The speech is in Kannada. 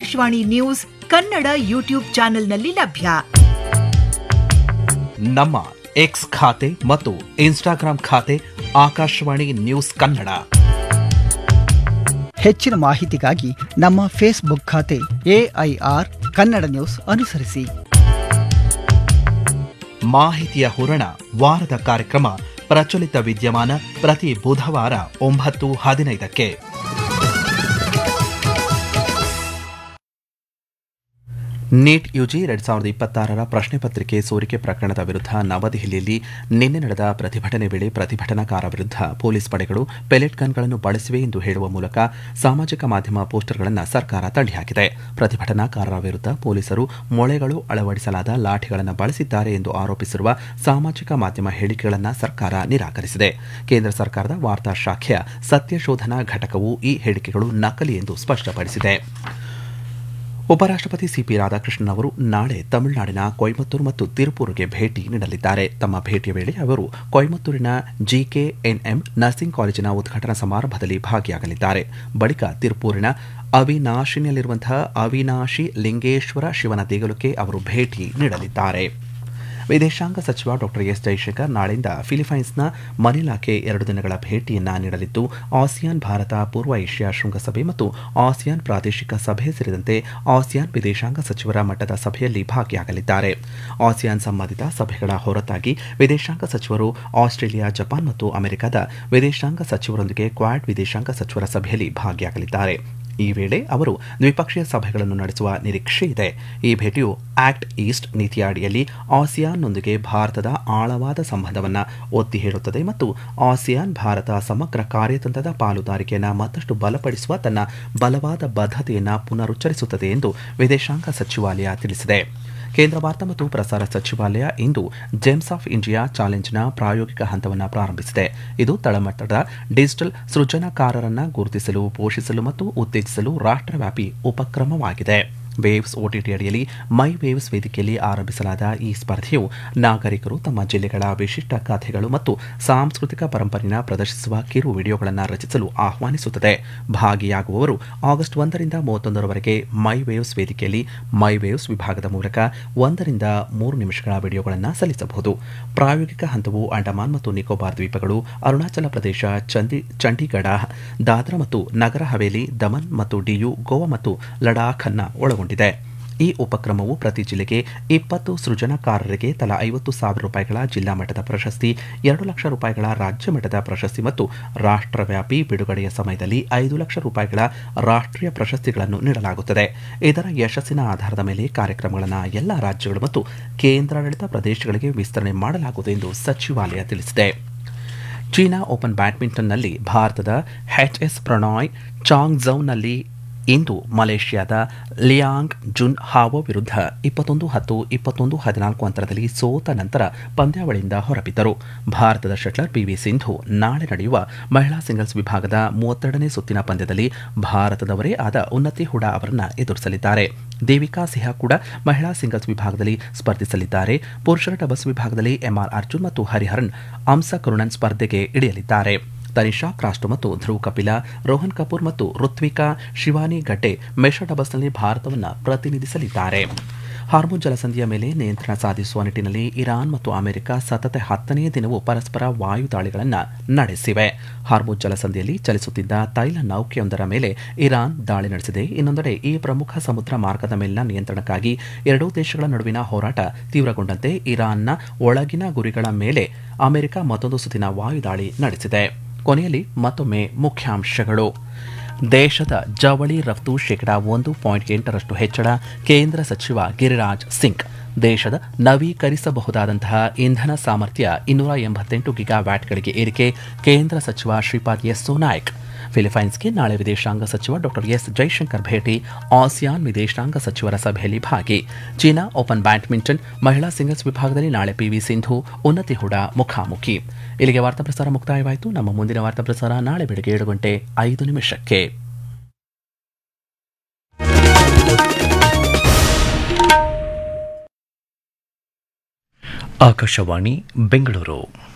ಆಕಾಶವಾಣಿ ನ್ಯೂಸ್ ಕನ್ನಡ ಯೂಟ್ಯೂಬ್ ಚಾನೆಲ್ನಲ್ಲಿ ಲಭ್ಯ ನಮ್ಮ ಎಕ್ಸ್ ಖಾತೆ ಮತ್ತು ಇನ್ಸ್ಟಾಗ್ರಾಂ ಖಾತೆ ಆಕಾಶವಾಣಿ ನ್ಯೂಸ್ ಕನ್ನಡ ಹೆಚ್ಚಿನ ಮಾಹಿತಿಗಾಗಿ ನಮ್ಮ ಫೇಸ್ಬುಕ್ ಖಾತೆ ಎಐಆರ್ ಕನ್ನಡ ನ್ಯೂಸ್ ಅನುಸರಿಸಿ ಮಾಹಿತಿಯ ಹೂರಣ ವಾರದ ಕಾರ್ಯಕ್ರಮ ಪ್ರಚಲಿತ ವಿದ್ಯಮಾನ ಪ್ರತಿ ಬುಧವಾರ ಒಂಬತ್ತು ಹದಿನೈದಕ್ಕೆ ನೀಟ್ ಯುಜಿ ಎರಡ್ ಸಾವಿರದ ಇಪ್ಪತ್ತಾರರ ಪ್ರಶ್ನೆ ಪತ್ರಿಕೆ ಸೋರಿಕೆ ಪ್ರಕರಣದ ವಿರುದ್ಧ ನವದೆಹಲಿಯಲ್ಲಿ ನಿನ್ನೆ ನಡೆದ ಪ್ರತಿಭಟನೆ ವೇಳೆ ಪ್ರತಿಭಟನಾಕಾರ ವಿರುದ್ಧ ಪೊಲೀಸ್ ಪಡೆಗಳು ಪೆಲೆಟ್ ಗನ್ಗಳನ್ನು ಬಳಸಿವೆ ಎಂದು ಹೇಳುವ ಮೂಲಕ ಸಾಮಾಜಿಕ ಮಾಧ್ಯಮ ಪೋಸ್ಟರ್ಗಳನ್ನು ಸರ್ಕಾರ ತಳ್ಳಿಹಾಕಿದೆ ಪ್ರತಿಭಟನಾಕಾರರ ವಿರುದ್ಧ ಪೊಲೀಸರು ಮೊಳೆಗಳು ಅಳವಡಿಸಲಾದ ಲಾಠಿಗಳನ್ನು ಬಳಸಿದ್ದಾರೆ ಎಂದು ಆರೋಪಿಸಿರುವ ಸಾಮಾಜಿಕ ಮಾಧ್ಯಮ ಹೇಳಿಕೆಗಳನ್ನು ಸರ್ಕಾರ ನಿರಾಕರಿಸಿದೆ ಕೇಂದ್ರ ಸರ್ಕಾರದ ವಾರ್ತಾ ಶಾಖೆಯ ಸತ್ಯಶೋಧನಾ ಘಟಕವು ಈ ಹೇಳಿಕೆಗಳು ನಕಲಿ ಎಂದು ಸ್ಪಷ್ಟಪಡಿಸಿದೆ ಉಪರಾಷ್ಟಪತಿ ಸಿಪಿ ರಾಧಾಕೃಷ್ಣನ್ ಅವರು ನಾಳೆ ತಮಿಳುನಾಡಿನ ಕೊಯಮತ್ತೂರು ಮತ್ತು ತಿರುಪೂರಿಗೆ ಭೇಟಿ ನೀಡಲಿದ್ದಾರೆ ತಮ್ಮ ಭೇಟಿಯ ವೇಳೆ ಅವರು ಕೊಯಮತ್ತೂರಿನ ಜಿಕೆಎನ್ಎಂ ನರ್ಸಿಂಗ್ ಕಾಲೇಜಿನ ಉದ್ಘಾಟನಾ ಸಮಾರಂಭದಲ್ಲಿ ಭಾಗಿಯಾಗಲಿದ್ದಾರೆ ಬಳಿಕ ತಿರುಪೂರಿನ ಅವಿನಾಶಿನಲ್ಲಿರುವಂತಹ ಅವಿನಾಶಿ ಲಿಂಗೇಶ್ವರ ಶಿವನ ದೇಗುಲಕ್ಕೆ ಅವರು ಭೇಟಿ ನೀಡಲಿದ್ದಾರೆ ವಿದೇಶಾಂಗ ಸಚಿವ ಡಾಕ್ಟರ್ ಎಸ್ ಜೈಶಂಕರ್ ನಾಳೆಯಿಂದ ಫಿಲಿಪೈನ್ಸ್ನ ಮನಿಲಾಕ್ಕೆ ಎರಡು ದಿನಗಳ ಭೇಟಿಯನ್ನ ನೀಡಲಿದ್ದು ಆಸಿಯಾನ್ ಭಾರತ ಪೂರ್ವ ಏಷ್ಯಾ ಶೃಂಗಸಭೆ ಮತ್ತು ಆಸಿಯಾನ್ ಪ್ರಾದೇಶಿಕ ಸಭೆ ಸೇರಿದಂತೆ ಆಸಿಯಾನ್ ವಿದೇಶಾಂಗ ಸಚಿವರ ಮಟ್ಟದ ಸಭೆಯಲ್ಲಿ ಭಾಗಿಯಾಗಲಿದ್ದಾರೆ ಆಸಿಯಾನ್ ಸಂಬಂಧಿತ ಸಭೆಗಳ ಹೊರತಾಗಿ ವಿದೇಶಾಂಗ ಸಚಿವರು ಆಸ್ಟ್ರೇಲಿಯಾ ಜಪಾನ್ ಮತ್ತು ಅಮೆರಿಕದ ವಿದೇಶಾಂಗ ಸಚಿವರೊಂದಿಗೆ ಕ್ವಾಡ್ ವಿದೇಶಾಂಗ ಸಚಿವರ ಸಭೆಯಲ್ಲಿ ಭಾಗಿಯಾಗಲಿದ್ದಾರೆ ಈ ವೇಳೆ ಅವರು ದ್ವಿಪಕ್ಷೀಯ ಸಭೆಗಳನ್ನು ನಡೆಸುವ ನಿರೀಕ್ಷೆ ಇದೆ ಈ ಭೇಟಿಯು ಆಕ್ಟ್ ಈಸ್ಟ್ ನೀತಿಯ ಅಡಿಯಲ್ಲಿ ಆಸಿಯಾನ್ನೊಂದಿಗೆ ಭಾರತದ ಆಳವಾದ ಸಂಬಂಧವನ್ನು ಒತ್ತಿ ಹೇಳುತ್ತದೆ ಮತ್ತು ಆಸಿಯಾನ್ ಭಾರತ ಸಮಗ್ರ ಕಾರ್ಯತಂತ್ರದ ಪಾಲುದಾರಿಕೆಯನ್ನು ಮತ್ತಷ್ಟು ಬಲಪಡಿಸುವ ತನ್ನ ಬಲವಾದ ಬದ್ಧತೆಯನ್ನು ಪುನರುಚ್ಚರಿಸುತ್ತದೆ ಎಂದು ವಿದೇಶಾಂಗ ಸಚಿವಾಲಯ ತಿಳಿಸಿದೆ ಕೇಂದ್ರ ವಾರ್ತಾ ಮತ್ತು ಪ್ರಸಾರ ಸಚಿವಾಲಯ ಇಂದು ಜೆಮ್ಸ್ ಆಫ್ ಇಂಡಿಯಾ ಚಾಲೆಂಜ್ನ ಪ್ರಾಯೋಗಿಕ ಹಂತವನ್ನು ಪ್ರಾರಂಭಿಸಿದೆ ಇದು ತಳಮಟ್ಟದ ಡಿಜಿಟಲ್ ಸೃಜನಕಾರರನ್ನು ಗುರುತಿಸಲು ಪೋಷಿಸಲು ಮತ್ತು ಉತ್ತೇಜಿಸಲು ರಾಷ್ಟ್ರವ್ಯಾಪಿ ಉಪಕ್ರಮವಾಗಿದೆ ವೇವ್ಸ್ ಓಟಿಟಿ ಅಡಿಯಲ್ಲಿ ಮೈ ವೇವ್ಸ್ ವೇದಿಕೆಯಲ್ಲಿ ಆರಂಭಿಸಲಾದ ಈ ಸ್ಪರ್ಧೆಯು ನಾಗರಿಕರು ತಮ್ಮ ಜಿಲ್ಲೆಗಳ ವಿಶಿಷ್ಟ ಕಥೆಗಳು ಮತ್ತು ಸಾಂಸ್ಕೃತಿಕ ಪರಂಪರೆಯನ್ನು ಪ್ರದರ್ಶಿಸುವ ಕಿರು ವಿಡಿಯೋಗಳನ್ನು ರಚಿಸಲು ಆಹ್ವಾನಿಸುತ್ತದೆ ಭಾಗಿಯಾಗುವವರು ಆಗಸ್ಟ್ ಒಂದರಿಂದ ಮೂವತ್ತೊಂದರವರೆಗೆ ಮೈ ವೇವ್ಸ್ ವೇದಿಕೆಯಲ್ಲಿ ಮೈ ವೇವ್ಸ್ ವಿಭಾಗದ ಮೂಲಕ ಒಂದರಿಂದ ಮೂರು ನಿಮಿಷಗಳ ವಿಡಿಯೋಗಳನ್ನು ಸಲ್ಲಿಸಬಹುದು ಪ್ರಾಯೋಗಿಕ ಹಂತವು ಅಂಡಮಾನ್ ಮತ್ತು ನಿಕೋಬಾರ್ ದ್ವೀಪಗಳು ಅರುಣಾಚಲ ಪ್ರದೇಶ ಚಂದಿ ಚಂಡೀಗಢ ದಾದ್ರಾ ಮತ್ತು ನಗರ ಹವೇಲಿ ದಮನ್ ಮತ್ತು ಡಿಯು ಗೋವಾ ಮತ್ತು ಲಡಾಖ್ ಅನ್ನ ಒಳಗೊಂಡಿದೆ ಈ ಉಪಕ್ರಮವು ಪ್ರತಿ ಜಿಲ್ಲೆಗೆ ಇಪ್ಪತ್ತು ಸೃಜನಕಾರರಿಗೆ ತಲಾ ಐವತ್ತು ಸಾವಿರ ರೂಪಾಯಿಗಳ ಜಿಲ್ಲಾ ಮಟ್ಟದ ಪ್ರಶಸ್ತಿ ಎರಡು ಲಕ್ಷ ರೂಪಾಯಿಗಳ ರಾಜ್ಯ ಮಟ್ಟದ ಪ್ರಶಸ್ತಿ ಮತ್ತು ರಾಷ್ಟ್ರವ್ಯಾಪಿ ಬಿಡುಗಡೆಯ ಸಮಯದಲ್ಲಿ ಐದು ಲಕ್ಷ ರೂಪಾಯಿಗಳ ರಾಷ್ಟ್ರೀಯ ಪ್ರಶಸ್ತಿಗಳನ್ನು ನೀಡಲಾಗುತ್ತದೆ ಇದರ ಯಶಸ್ಸಿನ ಆಧಾರದ ಮೇಲೆ ಕಾರ್ಯಕ್ರಮಗಳನ್ನು ಎಲ್ಲ ರಾಜ್ಯಗಳು ಮತ್ತು ಕೇಂದ್ರಾಡಳಿತ ಪ್ರದೇಶಗಳಿಗೆ ವಿಸ್ತರಣೆ ಮಾಡಲಾಗುವುದು ಎಂದು ಸಚಿವಾಲಯ ತಿಳಿಸಿದೆ ಚೀನಾ ಓಪನ್ ಬ್ಯಾಡ್ಮಿಂಟನ್ನಲ್ಲಿ ಭಾರತದ ಎಚ್ ಎಸ್ ಪ್ರಣಾಯ್ ಚಾಂಗ್ಝೌನಲ್ಲಿ ಇಂದು ಮಲೇಷ್ಯಾದ ಲಿಯಾಂಗ್ ಜುನ್ ಹಾವೋ ವಿರುದ್ಧ ಇಪ್ಪತ್ತೊಂದು ಹತ್ತು ಇಪ್ಪತ್ತೊಂದು ಹದಿನಾಲ್ಕು ಅಂತರದಲ್ಲಿ ಸೋತ ನಂತರ ಪಂದ್ಯಾವಳಿಯಿಂದ ಹೊರಬಿದ್ದರು ಭಾರತದ ಶಟ್ಲರ್ ಪಿವಿ ಸಿಂಧು ನಾಳೆ ನಡೆಯುವ ಮಹಿಳಾ ಸಿಂಗಲ್ಸ್ ವಿಭಾಗದ ಮೂವತ್ತೆರಡನೇ ಸುತ್ತಿನ ಪಂದ್ಯದಲ್ಲಿ ಭಾರತದವರೇ ಆದ ಉನ್ನತಿ ಹುಡಾ ಅವರನ್ನು ಎದುರಿಸಲಿದ್ದಾರೆ ದೇವಿಕಾ ಸಿಹಾ ಕೂಡ ಮಹಿಳಾ ಸಿಂಗಲ್ಸ್ ವಿಭಾಗದಲ್ಲಿ ಸ್ಪರ್ಧಿಸಲಿದ್ದಾರೆ ಪುರುಷರ ಡಬಲ್ಸ್ ವಿಭಾಗದಲ್ಲಿ ಎಂಆರ್ ಅರ್ಜುನ್ ಮತ್ತು ಹರಿಹರನ್ ಅಂಸ ಕರುಣನ್ ಸ್ಪರ್ಧೆಗೆ ಇಳಿಯಲಿದ್ದಾರೆ ತನಿಷಾ ಕ್ರಾಸ್ಟೋ ಮತ್ತು ಧ್ರುವ್ ಕಪಿಲಾ ರೋಹನ್ ಕಪೂರ್ ಮತ್ತು ಋತ್ವಿಕಾ ಶಿವಾನಿ ಗಡ್ಡೆ ಮೆಷ ಡಬಲ್ಸ್ನಲ್ಲಿ ಭಾರತವನ್ನು ಪ್ರತಿನಿಧಿಸಲಿದ್ದಾರೆ ಹಾರ್ಮುಜ್ ಜಲಸಂಧಿಯ ಮೇಲೆ ನಿಯಂತ್ರಣ ಸಾಧಿಸುವ ನಿಟ್ಟಿನಲ್ಲಿ ಇರಾನ್ ಮತ್ತು ಅಮೆರಿಕ ಸತತ ಹತ್ತನೇ ದಿನವೂ ಪರಸ್ಪರ ವಾಯು ದಾಳಿಗಳನ್ನು ನಡೆಸಿವೆ ಹಾರ್ಮುಜ್ ಜಲಸಂಧಿಯಲ್ಲಿ ಚಲಿಸುತ್ತಿದ್ದ ತೈಲ ನೌಕೆಯೊಂದರ ಮೇಲೆ ಇರಾನ್ ದಾಳಿ ನಡೆಸಿದೆ ಇನ್ನೊಂದೆಡೆ ಈ ಪ್ರಮುಖ ಸಮುದ್ರ ಮಾರ್ಗದ ಮೇಲಿನ ನಿಯಂತ್ರಣಕ್ಕಾಗಿ ಎರಡೂ ದೇಶಗಳ ನಡುವಿನ ಹೋರಾಟ ತೀವ್ರಗೊಂಡಂತೆ ಇರಾನ್ನ ಒಳಗಿನ ಗುರಿಗಳ ಮೇಲೆ ಅಮೆರಿಕ ಮತ್ತೊಂದು ಸುತ್ತಿನ ವಾಯು ದಾಳಿ ನಡೆಸಿದೆ ಕೊನೆಯಲ್ಲಿ ಮತ್ತೊಮ್ಮೆ ಮುಖ್ಯಾಂಶಗಳು ದೇಶದ ಜವಳಿ ರಫ್ತು ಶೇಕಡಾ ಒಂದು ಪಾಯಿಂಟ್ ಎಂಟರಷ್ಟು ಹೆಚ್ಚಳ ಕೇಂದ್ರ ಸಚಿವ ಗಿರಿರಾಜ್ ಸಿಂಗ್ ದೇಶದ ನವೀಕರಿಸಬಹುದಾದಂತಹ ಇಂಧನ ಸಾಮರ್ಥ್ಯ ಇನ್ನೂರ ಎಂಬತ್ತೆಂಟು ಗಿಗಾ ವ್ಯಾಟ್ಗಳಿಗೆ ಏರಿಕೆ ಕೇಂದ್ರ ಸಚಿವ ಶ್ರೀಪಾದ್ ಯೆಸ್ಸೋ ನಾಯ್ಕ್ ಫಿಲಿಪೈನ್ಸ್ಗೆ ನಾಳೆ ವಿದೇಶಾಂಗ ಸಚಿವ ಡಾಕ್ಟರ್ ಎಸ್ ಜೈಶಂಕರ್ ಭೇಟಿ ಆಸಿಯಾನ್ ವಿದೇಶಾಂಗ ಸಚಿವರ ಸಭೆಯಲ್ಲಿ ಭಾಗಿ ಚೀನಾ ಓಪನ್ ಬ್ಯಾಡ್ಮಿಂಟನ್ ಮಹಿಳಾ ಸಿಂಗಲ್ಸ್ ವಿಭಾಗದಲ್ಲಿ ನಾಳೆ ಪಿವಿ ಸಿಂಧು ಉನ್ನತಿ ಹುಡಾ ಮುಖಾಮುಖಿ ಇಲ್ಲಿಗೆ ವಾರ್ತಾ ಪ್ರಸಾರ ಮುಕ್ತಾಯವಾಯಿತು ನಮ್ಮ ಮುಂದಿನ ವಾರ್ತಾ ಪ್ರಸಾರ ನಾಳೆ ಬೆಳಗ್ಗೆ ಏಳು ಗಂಟೆ ಐದು ನಿಮಿಷಕ್ಕೆ ಆಕಾಶವಾಣಿ ಬೆಂಗಳೂರು